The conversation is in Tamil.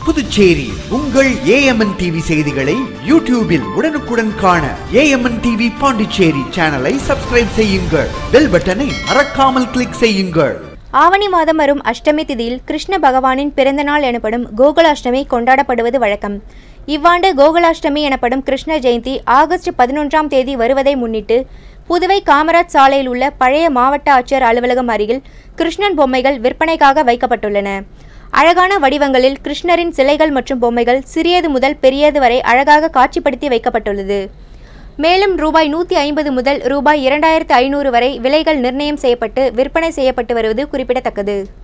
புதுச்சேரி உங்கள் ஏஎம்என் டிவி செய்திகளை யூடியூபில் உடனுக்குடன் காண ஏஎம்என் டிவி பாண்டிச்சேரி சேனலை சப்ஸ்கிரைப் செய்யுங்கள் பெல் பட்டனை மறக்காமல் கிளிக் செய்யுங்கள் ஆவணி மாதம் வரும் அஷ்டமி திதியில் கிருஷ்ண பகவானின் பிறந்தநாள் எனப்படும் கோகுலாஷ்டமி கொண்டாடப்படுவது வழக்கம் இவ்வாண்டு கோகுலாஷ்டமி எனப்படும் கிருஷ்ண ஜெயந்தி ஆகஸ்ட் பதினொன்றாம் தேதி வருவதை முன்னிட்டு புதுவை காமராஜ் சாலையில் உள்ள பழைய மாவட்ட ஆட்சியர் அலுவலகம் அருகில் கிருஷ்ணன் பொம்மைகள் விற்பனைக்காக வைக்கப்பட்டுள்ளன அழகான வடிவங்களில் கிருஷ்ணரின் சிலைகள் மற்றும் பொம்மைகள் சிறியது முதல் பெரியது வரை அழகாக காட்சிப்படுத்தி வைக்கப்பட்டுள்ளது மேலும் ரூபாய் நூற்றி ஐம்பது முதல் ரூபாய் இரண்டாயிரத்து ஐநூறு வரை விலைகள் நிர்ணயம் செய்யப்பட்டு விற்பனை செய்யப்பட்டு வருவது குறிப்பிடத்தக்கது